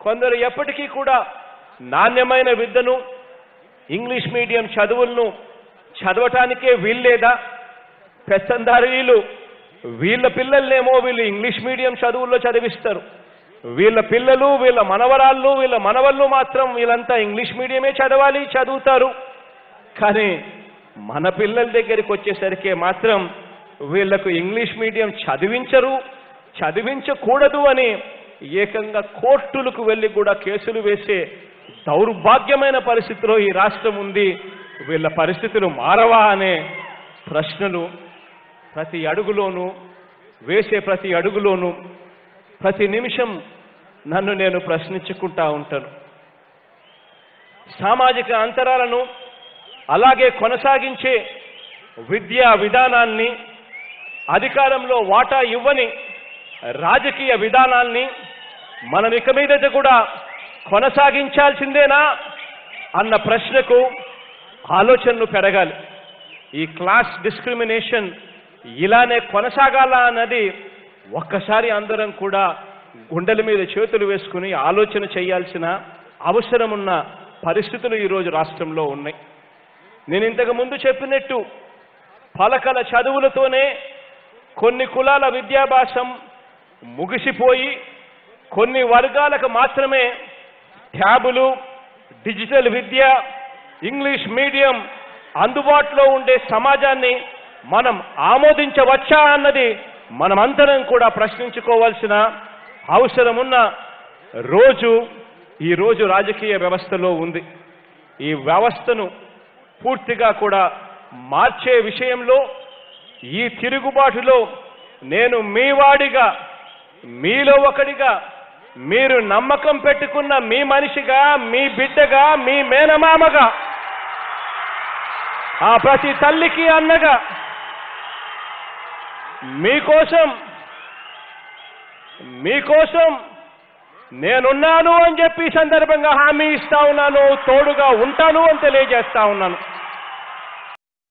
కొందరు ఎప్పటికీ కూడా నాణ్యమైన విద్యను ఇంగ్లీష్ మీడియం చదువులను చదవటానికే వీల్లేదా పెత్తందారీలు వీళ్ళ పిల్లల్నేమో వీళ్ళు ఇంగ్లీష్ మీడియం చదువుల్లో చదివిస్తారు వీళ్ళ పిల్లలు వీళ్ళ మనవరాళ్ళు వీళ్ళ మనవళ్ళు మాత్రం వీళ్ళంతా ఇంగ్లీష్ మీడియమే చదవాలి చదువుతారు కానీ మన పిల్లల దగ్గరికి వచ్చేసరికి మాత్రం వీళ్లకు ఇంగ్లీష్ మీడియం చదివించరు చదివించకూడదు అని ఏకంగా కోర్టులకు వెళ్ళి కూడా కేసులు వేసే దౌర్భాగ్యమైన పరిస్థితిలో ఈ రాష్ట్రం ఉంది వీళ్ళ పరిస్థితులు మారవా అనే ప్రశ్నలు ప్రతి అడుగులోనూ వేసే ప్రతి అడుగులోనూ ప్రతి నిమిషం నన్ను నేను ప్రశ్నించుకుంటా ఉంటాను సామాజిక అంతరాలను అలాగే కొనసాగించే విద్యా విధానాన్ని అధికారంలో వాటా ఇవ్వని రాజకీయ విధానాల్ని మనం ఇక మీదట కూడా కొనసాగించాల్సిందేనా అన్న ప్రశ్నకు ఆలోచనలు పెరగాలి ఈ క్లాస్ డిస్క్రిమినేషన్ ఇలానే కొనసాగాల అన్నది ఒక్కసారి అందరం కూడా గుండెల మీద చేతులు వేసుకుని ఆలోచన చేయాల్సిన అవసరం ఉన్న పరిస్థితులు ఈరోజు రాష్ట్రంలో ఉన్నాయి నేను ఇంతకు ముందు చెప్పినట్టు పలకల చదువులతోనే కొన్ని కులాల విద్యాభాసం ముగిసిపోయి కొన్ని వర్గాలకు మాత్రమే ట్యాబులు డిజిటల్ విద్య ఇంగ్లీష్ మీడియం అందుబాటులో ఉండే సమాజాన్ని మనం ఆమోదించవచ్చా అన్నది మనమంతరం కూడా ప్రశ్నించుకోవాల్సిన అవసరమున్న రోజు ఈ రోజు రాజకీయ వ్యవస్థలో ఉంది ఈ వ్యవస్థను పూర్తిగా కూడా మార్చే విషయంలో ఈ తిరుగుబాటులో నేను మీ వాడిగా మీలో ఒకడిగా మీరు నమ్మకం పెట్టుకున్న మీ మనిషిగా మీ బిడ్డగా మీ మేనమామగా ఆ ప్రతి తల్లికి అన్నగా మీకోసం మీకోసం నేనున్నాను అని చెప్పి ఈ సందర్భంగా హామీ ఇస్తా ఉన్నాను తోడుగా ఉంటాను అని తెలియజేస్తా ఉన్నాను